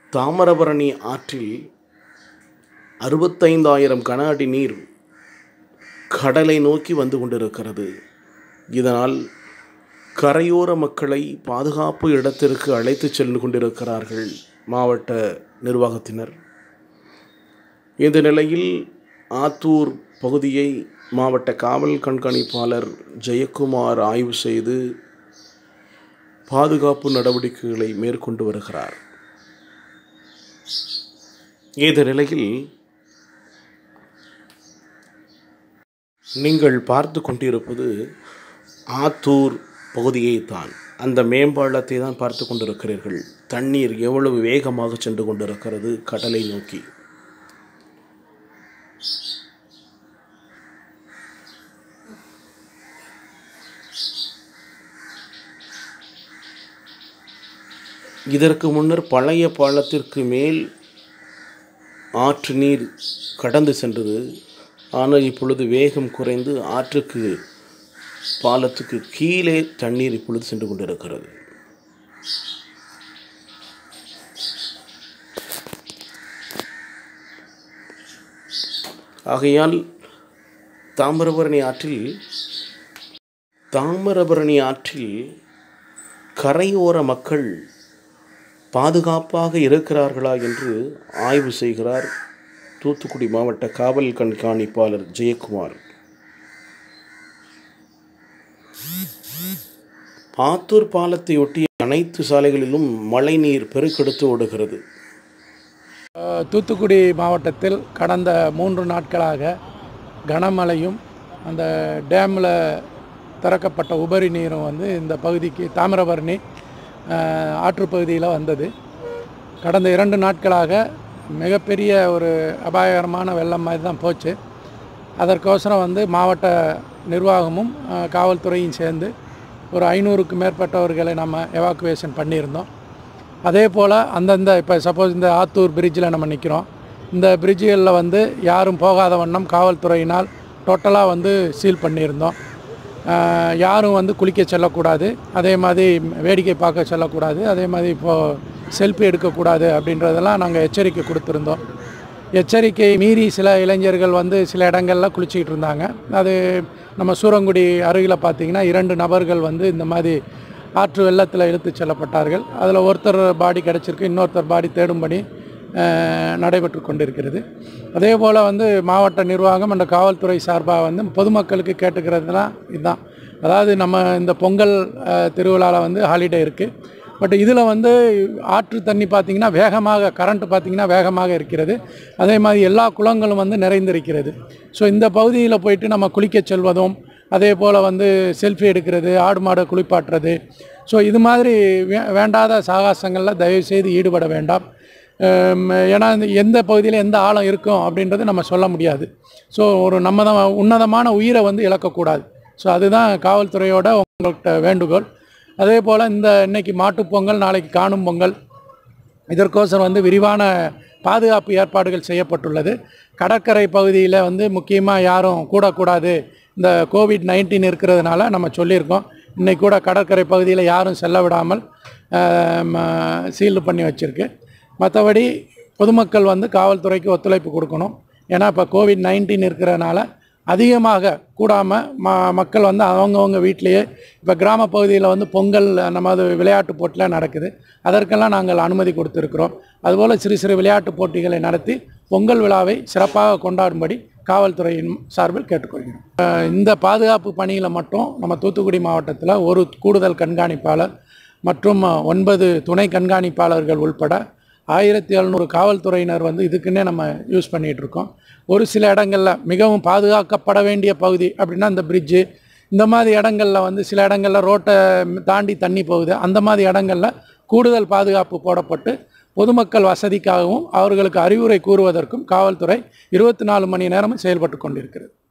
தாமிரபரணி ஆற்றில் அறுபத்தைந்தாயிரம் கன அடி நீர் கடலை நோக்கி வந்து கொண்டிருக்கிறது இதனால் கரையோர மக்களை பாதுகாப்பு இடத்திற்கு அழைத்துச் சென்று கொண்டிருக்கிறார்கள் மாவட்ட நிர்வாகத்தினர் இந்த நிலையில் ஆத்தூர் பகுதியை மாவட்ட காவல் கண்காணிப்பாளர் ஜெயக்குமார் ஆய்வு செய்து பாதுகாப்பு நடவடிக்கைகளை மேற்கொண்டு வருகிறார் இந்த நிலையில் நீங்கள் பார்த்து கொண்டிருப்பது ஆத்தூர் பகுதியை தான் அந்த மேம்பாலத்தை தான் பார்த்து கொண்டிருக்கிறீர்கள் தண்ணீர் எவ்வளவு வேகமாக சென்று கொண்டிருக்கிறது கடலை நோக்கி இதற்கு முன்னர் பழைய பாலத்திற்கு மேல் ஆற்று நீர் கடந்து சென்றது ஆனால் இப்பொழுது வேகம் குறைந்து ஆற்றுக்கு பாலத்துக்கு கீழே தண்ணீர் இப்பொழுது சென்று கொண்டிருக்கிறது ஆகையால் தாமிரபரணி ஆற்றில் தாமிரபரணி ஆற்றில் கரையோர மக்கள் பாதுகாப்பாக இருக்கிறார்களா என்று ஆய்வு செய்கிறார் தூத்துக்குடி மாவட்ட காவல் கண்காணிப்பாளர் ஜெயக்குமார் ஆத்தூர் பாலத்தை ஒட்டிய அனைத்து சாலைகளிலும் மழைநீர் பெருக்கெடுத்து ஓடுகிறது அஹ், தூத்துக்குடி மாவட்டத்தில் கடந்த மூன்று நாட்களாக கனமழையும் அந்த டேமில் திறக்கப்பட்ட உபரி நீரும் வந்து இந்த பகுதிக்கு தாமிரபரணி அஹ், ஆற்றுப் பகுதியில் வந்தது கடந்த இரண்டு நாட்களாக மிகப்பெரிய ஒரு அபாயகரமான வெள்ளம் மாதிரி தான் போச்சு அதற்கோசரம் வந்து மாவட்ட நிர்வாகமும் அஹ், காவல்துறையும் சேர்ந்து ஒரு ஐநூறுக்கு மேற்பட்டவர்களை நம்ம எவாக்குவேஷன் பண்ணியிருந்தோம் அதே போல் அந்தந்த இப்போ சப்போஸ் இந்த ஆத்தூர் பிரிட்ஜில் நம்ம நிற்கிறோம் இந்த பிரிட்ஜுகளில் வந்து யாரும் போகாத வண்ணம் காவல்துறையினால் டோட்டலாக வந்து சீல் பண்ணியிருந்தோம் ஆஹ் யாரும் வந்து குளிக்க செல்லக்கூடாது அதே மாதிரி வேடிக்கை பார்க்க செல்லக்கூடாது அதே மாதிரி இப்போது செல்ஃபி எடுக்கக்கூடாது அப்படின்றதெல்லாம் நாங்கள் எச்சரிக்கை கொடுத்துருந்தோம் எச்சரிக்கை மீறி சில இளைஞர்கள் வந்து சில இடங்களில் குளிச்சிக்கிட்டு இருந்தாங்க அது நம்ம சூரங்குடி அருகில் பார்த்தீங்கன்னா இரண்டு நபர்கள் வந்து இந்த மாதிரி ஆற்று வெள்ளத்தில் இழுத்துச் செல்லப்பட்டார்கள் அதில் ஒருத்தர் பாடி கிடச்சிருக்கு இன்னொருத்தர் பாடி தேடும்படி அஹ், நடைபெற்று கொண்டிருக்கிறது அதே போல் வந்து மாவட்ட நிர்வாகம் அந்த காவல்துறை சார்பாக வந்து பொதுமக்களுக்கு கேட்டுக்கிறதுலாம் இதுதான் அதாவது நம்ம இந்த பொங்கல் திருவிழாவில் வந்து ஹாலிடே இருக்குது பட் இதில் வந்து ஆற்று தண்ணி பார்த்திங்கன்னா வேகமாக கரண்ட் பார்த்திங்கன்னா வேகமாக இருக்கிறது அதே மாதிரி எல்லா குளங்களும் வந்து நிறைந்திருக்கிறது ஸோ இந்த பகுதியில் போயிட்டு நம்ம குளிக்க செல்வதும் அதே போல் வந்து செல்ஃபி எடுக்கிறது ஆடு மாடை குளிப்பாட்டுறது ஸோ இது மாதிரி வே வேண்டாத சாகசங்களில் தயவுசெய்து ஈடுபட வேண்டாம் ஹம், ஏன்னா இந்த எந்த பகுதியில் எந்த ஆழம் இருக்கும் அப்படின்றது நம்ம சொல்ல முடியாது ஸோ ஒரு நம்ம தான் உன்னதமான உயிரை வந்து இழக்கக்கூடாது ஸோ அதுதான் காவல்துறையோட உங்கள்கிட்ட வேண்டுகோள் அதே போல் இந்த இன்னைக்கு மாட்டுப் பொங்கல் நாளைக்கு காணும் பொங்கல் இதற்கோசரம் வந்து விரிவான பாதுகாப்பு ஏற்பாடுகள் செய்யப்பட்டுள்ளது கடற்கரை பகுதியில் வந்து முக்கியமாக யாரும் கூடக்கூடாது இந்த கோவிட் நைன்டீன் இருக்கிறதுனால நம்ம சொல்லியிருக்கோம் இன்னைக்கு கூட கடற்கரை பகுதியில் யாரும் செல்ல விடாமல் சீல்டு பண்ணி வச்சுருக்கு மற்றபடி பொதுமக்கள் வந்து காவல்துறைக்கு ஒத்துழைப்பு கொடுக்கணும் ஏன்னா இப்போ கோவிட் நைன்டீன் இருக்கிறதுனால அதிகமாக கூடாமல் ம மக்கள் வந்து அவங்கவுங்க வீட்டிலேயே இப்போ கிராம பகுதியில் வந்து பொங்கல் அந்த மாதிரி விளையாட்டு போட்டிலாம் நடக்குது அதற்கெல்லாம் நாங்கள் அனுமதி கொடுத்துருக்குறோம் அதுபோல் சிறு சிறு விளையாட்டு போட்டிகளை நடத்தி பொங்கல் விழாவை சிறப்பாக கொண்டாடும்படி காவல்துறையின் சார்பில் கேட்டுக்கொள்கிறோம் அஹ் இந்த பாதுகாப்பு பணியில் மட்டும் நம்ம தூத்துக்குடி மாவட்டத்தில் ஒரு கூடுதல் கண்காணிப்பாளர் மற்றும் ஒன்பது துணை கண்காணிப்பாளர்கள் உள்பட ஆயிரத்தி எழுநூறு காவல்துறையினர் வந்து இதுக்குன்னே நம்ம யூஸ் பண்ணிகிட்டு இருக்கோம் ஒரு சில இடங்களில் மிகவும் பாதுகாக்கப்பட வேண்டிய பகுதி அப்படின்னா இந்த பிரிட்ஜு இந்த மாதிரி இடங்களில் வந்து சில இடங்களில் ரோட்டை தாண்டி தண்ணி போகுது அந்த மாதிரி இடங்களில் கூடுதல் பாதுகாப்பு போடப்பட்டு பொதுமக்கள் வசதிக்காகவும் அவர்களுக்கு அறிவுரை கூறுவதற்கும் காவல்துறை இருபத்தி நாலு மணி நேரமும் செயல்பட்டு கொண்டிருக்கிறது